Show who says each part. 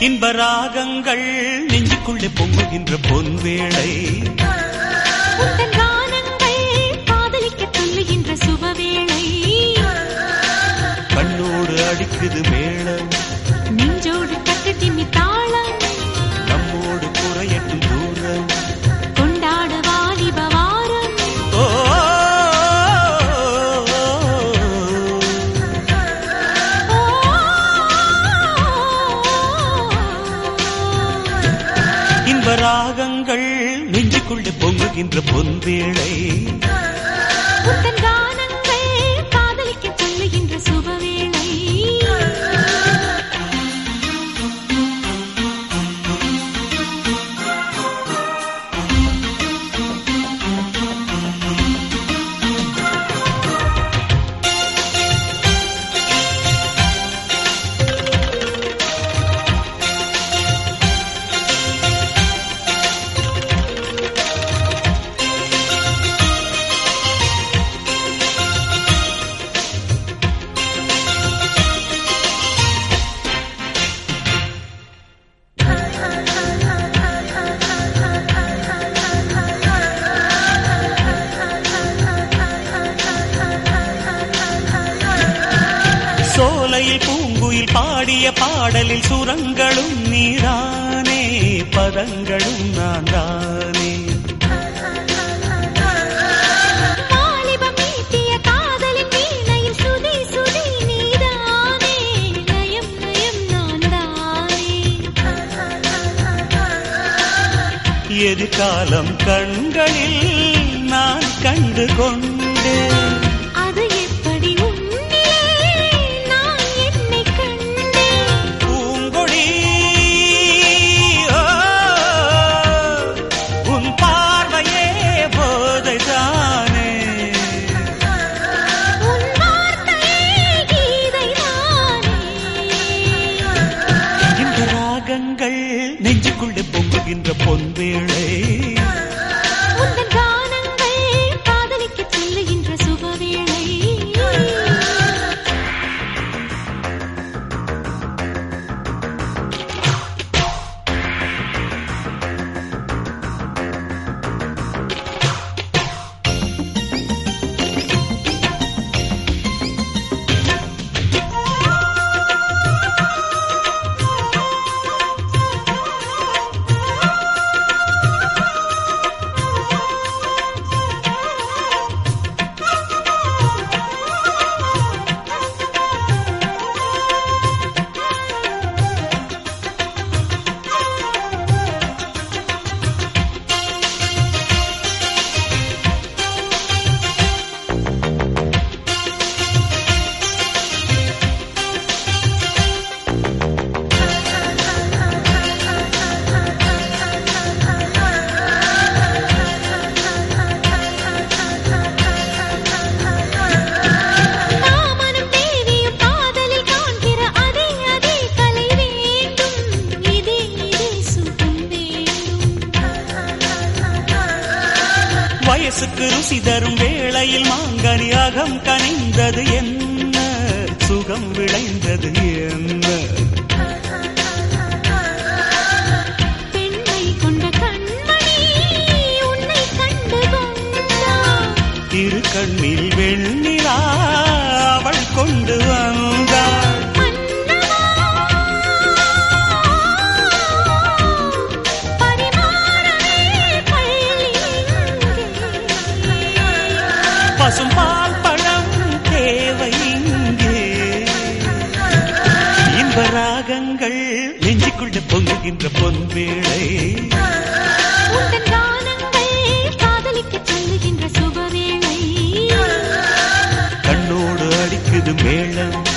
Speaker 1: இன்ப ராகங்கள் நெஞ்சுக்குள்ளே பொங்குகின்ற பொன்வேளை
Speaker 2: உந்தன் கானங்கள் காதலிக்க சொல்லுகின்ற சுபவேளை
Speaker 1: கண்ணோடு அடிக்குது மேளம்
Speaker 2: நெஞ்சோடு கட்டு திம்மி தாளம்
Speaker 1: நம்மோடு குறையட்டும் தூரம்
Speaker 2: கொண்டாட வாலிப வாரம்
Speaker 1: ஓ இன்ப ராகங்கள் நெஞ்சுக்குள்ளே பொங்குகின்ற பொன்வேளை
Speaker 2: உந்தன் கானங்கள் காதலிக்க சொல்லுகின்ற சுபவேளை
Speaker 1: சோலையில் பூங்குயில் பாடிய பாடலில் சுரங்களும் நீதானே பதங்களும் நான் தானே
Speaker 2: வாலிபம் மீட்டிய காதலின் வீணையில் சுதி சுதி நீதானே லயம் லயம் நான் தானே
Speaker 1: எதிர்காலம் கண்களில் நான் கண்டு கொண்டேன்
Speaker 2: அது எப்படி உன்னிலே நான் என்னை கண்டேன்
Speaker 1: பூங்கொடி ஓ, உன் பார்வையே போதைதானே
Speaker 2: உன் வார்த்தையே கீதைதானே
Speaker 1: இந்த ராகங்கள் நெஞ்சுக்குள்ளே பொங்குகின்ற பொன்வேளை
Speaker 2: உந்தன் கானங்கள் காதலிக்க சொல்லுகின்ற சுபவேளை காமனும் தேவியும் காதலில் காண்கிற அதே அதே கலை வேண்டும் இதே இதே சுகம் வேண்டும்
Speaker 1: வயசுக்கு ருசி தரும் வேளையில் மாங்கனி அகம் கனிந்தது என்ன சுகம் விளைந்தது என்ன
Speaker 2: பெண்ணை கொண்ட கண்மணி உன்னை கண்டு கொண்டான்
Speaker 1: இரு கண்ணில் வெண்ணிலா அவள் கொண்டு வந்தாள்
Speaker 2: மன்னவா பரிமாறவே பள்ளி இங்கே.
Speaker 1: பசும்பால் பழம் தேவை இங்கே இன்ப ராகங்கள் நெஞ்சுக்குள்ளே பொங்குகின்ற பொன்வேளை
Speaker 2: உந்தன் கானங்கள் காதலிக்க சொல்லுகின்ற சுபவேளை
Speaker 1: கண்ணோடு அடிக்குது மேளம்